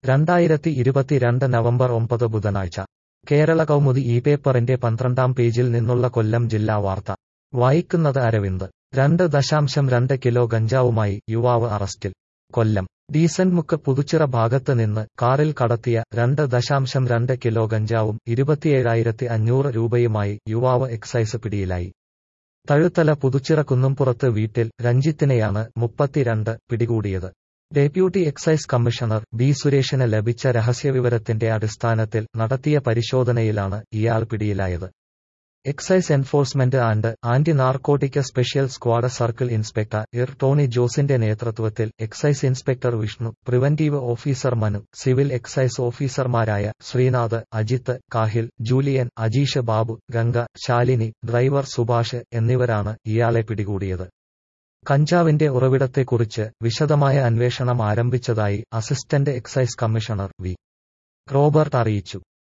രണ്ടായിരത്തി ഇരുപത്തിരണ്ട് നവംബർ ഒമ്പത് ബുധനാഴ്ച കേരള കൗമുദി ഈ പേപ്പറിന്റെ പന്ത്രണ്ടാം പേജിൽ നിന്നുള്ള കൊല്ലം ജില്ലാ വാർത്ത വായിക്കുന്നത് അരവിന്ദ് രണ്ട് ദശാംശം രണ്ട് കിലോ ഗഞ്ചാവുമായി യുവാവ് അറസ്റ്റിൽ കൊല്ലം ഡീസൻമുക്ക് പുതുച്ചിറ ഭാഗത്ത് നിന്ന് കാറിൽ കടത്തിയ രണ്ട് ദശാംശം രണ്ട് കിലോ ഗഞ്ചാവും ഇരുപത്തിയേഴായിരത്തി അഞ്ഞൂറ് രൂപയുമായി യുവാവ് എക്സൈസ് പിടിയിലായി തഴുത്തല പുതുച്ചിറ കുന്നുംപുറത്ത് വീട്ടിൽ രഞ്ജിത്തിനെയാണ് മുപ്പത്തിരണ്ട് പിടികൂടിയത് ഡെപ്യൂട്ടി എക്സൈസ് കമ്മീഷണർ ബി സുരേഷിന് ലഭിച്ച രഹസ്യവിവരത്തിന്റെ അടിസ്ഥാനത്തിൽ നടത്തിയ പരിശോധനയിലാണ് ഇയാൾ പിടിയിലായത് excise enforcement and anti narcotic special squad circle inspector ഇർ ടോണി ജോസിന്റെ നേതൃത്വത്തിൽ excise inspector Vishnu preventive officer Manu civil excise ഓഫീസർമാരായ ശ്രീനാഥ് അജിത്ത് കാഹിൽ ജൂലിയൻ അജീഷ് ബാബു ഗംഗ ശാലിനി ഡ്രൈവർ സുഭാഷ് എന്നിവരാണ് ഇയാളെ പിടികൂടിയത് കഞ്ചാവിന്റെ ഉറവിടത്തെക്കുറിച്ച് വിശദമായ അന്വേഷണം ആരംഭിച്ചതായി assistant excise commissioner V Robert അറിയിച്ചു